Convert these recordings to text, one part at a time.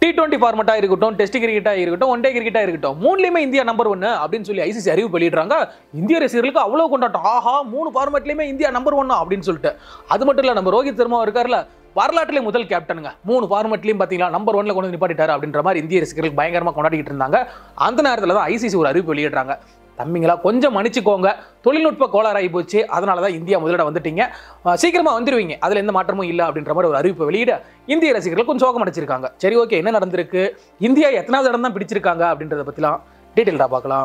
T twenty ஃபார்மட்டா இருக்கட்டும் test கிரிக்கெட்டா இருக்கட்டும் one day கிரிக்கெட்டா இருக்கட்டும் மூணுலயுமே இந்தியா நம்பர் ஒன்னு அப்படின்னு சொல்லி ஐசிசி அறிவு வெளியிடுறாங்க இந்திய ரசிகர்களுக்கு அவ்வளவு கொண்டாட்டம் ஆஹா மூணு ஃபார்மேட்லயுமே இந்தியா நம்பர் ஒன்னா அப்படின்னு சொல்லிட்டு அது மட்டும் இல்ல நம்ம ரோஹித் சர்மா இருக்கார்ல வரலாற்றிலே முதல் கேப்டனுங்க மூணு ஃபார்மெட்லையும் பார்த்தீங்களா நம்பர் ஒன்ல கொண்டு வந்து நிப்பாட்டிட்டாரு அப்படின்ற மாதிரி இந்திய ரசிகர்கள் பயங்கரமாக கொண்டாடிட்டு இருந்தாங்க அந்த நேரத்தில் தான் ஐசிசி ஒரு அறிவிப்பு வெளியிடுறாங்க தம்பிங்களா கொஞ்சம் மன்னிச்சுக்கோங்க தொழில்நுட்ப கோளாறாகி போச்சு அதனால தான் இந்தியா முதலிட வந்துட்டீங்க அஹ் சீக்கிரமா வந்துருவீங்க அதில் எந்த மாற்றமும் இல்லை அப்படின்ற மாதிரி ஒரு அறிவிப்பு வெளியிட இந்திய ரசிகர்கள் கொஞ்சம் சோகம் அடைச்சிருக்காங்க சரி ஓகே என்ன நடந்திருக்கு இந்தியா எத்தனாவது இடம் தான் பிடிச்சிருக்காங்க அப்படின்றத பற்றிலாம் டீட்டெயில்டாக பார்க்கலாம்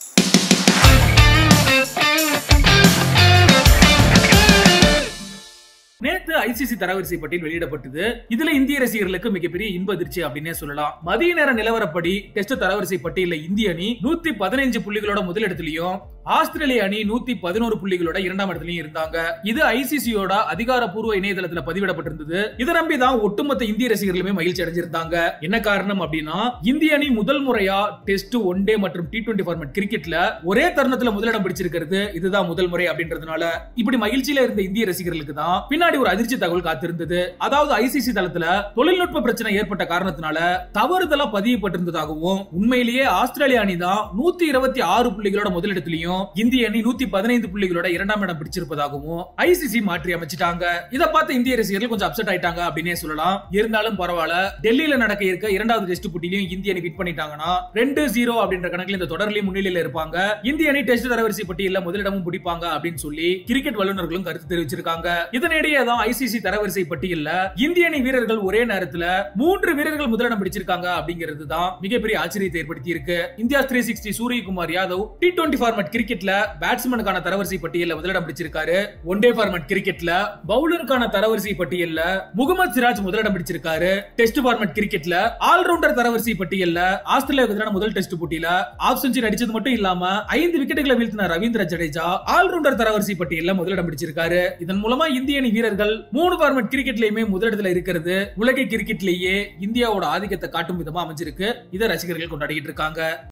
நேத்து ஐசிசி தரவரிசை பட்டியல் வெளியிடப்பட்டது இதுல இந்திய ரசிகர்களுக்கு மிகப்பெரிய இன்ப அதிர்ச்சி அப்படின்னே சொல்லலாம் மதிய நேர நிலவரப்படி டெஸ்ட் தரவரிசை பட்டியல இந்திய அணி நூத்தி பதினைஞ்சு புள்ளிகளோட முதலிடத்திலையும் ஆஸ்திரேலிய அணி நூத்தி பதினோரு புள்ளிகளோட இரண்டாம் இடத்துலயும் இருந்தாங்க இது ஐசிசியோட அதிகாரப்பூர்வ இணையதளத்துல பதிவிடப்பட்டிருந்தது இதை நம்பி தான் ஒட்டுமொத்த இந்திய ரசிகர்களுமே மகிழ்ச்சி அடைஞ்சிருந்தாங்க என்ன காரணம் அப்படின்னா இந்திய அணி முதல் முறையா டெஸ்ட் ஒன் டே மற்றும் டி டுவெண்டி ஃபார்மட் கிரிக்கெட்ல ஒரே தருணத்துல முதலிடம் பிடிச்சிருக்கிறது இதுதான் முதல் முறை அப்படின்றதுனால இப்படி மகிழ்ச்சியில இருந்த இந்திய ரசிகர்களுக்கு தான் பின்னாடி ஒரு அதிர்ச்சி தகவல் காத்திருந்தது அதாவது ஐசிசி தளத்துல தொழில்நுட்ப பிரச்சனை ஏற்பட்ட காரணத்தினால தவறுதலா பதியப்பட்டிருந்ததாகவும் உண்மையிலேயே ஆஸ்திரேலிய அணி தான் நூத்தி இருபத்தி ஆறு புள்ளிகளோட முதலிடத்திலையும் இந்திய அணி நூத்தி பதினைந்து புள்ளிகளோட இரண்டாம் இடம் பிடிச்சிருப்பதாகவும் ஐசிசி மாற்றி அமைச்சிட்டாங்க இதை பார்த்து இந்திய ரசிகர்கள் கொஞ்சம் அப்செட் ஆயிட்டாங்க அப்படின்னே சொல்லலாம் இருந்தாலும் பரவாயில்ல டெல்லியில நடக்க இருக்க இரண்டாவது டெஸ்ட் போட்டியிலையும் இந்திய அணி வின் பண்ணிட்டாங்கன்னா ரெண்டு ஜீரோ அப்படின்ற கணக்குல இந்த தொடர்லயும் முன்னிலையில இருப்பாங்க இந்திய அணி டெஸ்ட் தரவரிசை பட்டியல முதலிடமும் பிடிப்பாங்க அப்படின்னு சொல்லி கிரிக்கெட் வல்லுநர்களும் கருத்து தெரிவிச்சிருக்காங்க இதனிடையே தான் ஐசிசி தரவரிசை பட்டியல்ல இந்திய அணி வீரர்கள் ஒரே நேரத்துல மூன்று வீரர்கள் முதலிடம் பிடிச்சிருக்காங்க அப்படிங்கிறது தான் மிகப்பெரிய ஆச்சரியத்தை ஏற்படுத்தி இருக்கு India three sixty Suryakumar Yadav T twenty format கிரிக்கெட்ல பேட்ஸ்மேனுக்கான தரவரிசை பட்டியல்ல முதலிடம் பிடிச்சிருக்காரு ஒன் டே ஃபார்மட் கிரிக்கெட்ல பவுலருக்கான தரவரிசை பட்டியல்ல முகமது சிராஜ் முதலிடம் பிடிச்சிருக்காரு டெஸ்ட் ஃபார்மட் கிரிக்கெட்ல ஆல்ரவுண்டர் தரவரிசை பட்டியல்ல ஆஸ்திரேலியாவுக்கு எதிரான முதல் டெஸ்ட் போட்டியில ஆஃப் செஞ்சுரி அடிச்சது மட்டும் இல்லாம ஐந்து விக்கெட்டுகளை வீழ்த்தின ரவீந்திர ஜடேஜா ஆல்ரவுண்டர் தரவரிசை பட்டியல்ல முதலிடம் பிடிச்சிருக்காரு இதன் மூலமா இந்திய அணி வீரர்கள் மூணு ஃபார்மட் கிரிக்கெட்லயுமே முதலிடத்துல இருக்கிறது உலக கிரிக்கெட்லயே இந்தியாவோட ஆதிக்கத்தை காட்டும் விதமா அமைஞ்சிருக்கு இதை ரசிகர்கள் கொண்டாடிட்டு இருக்காங்க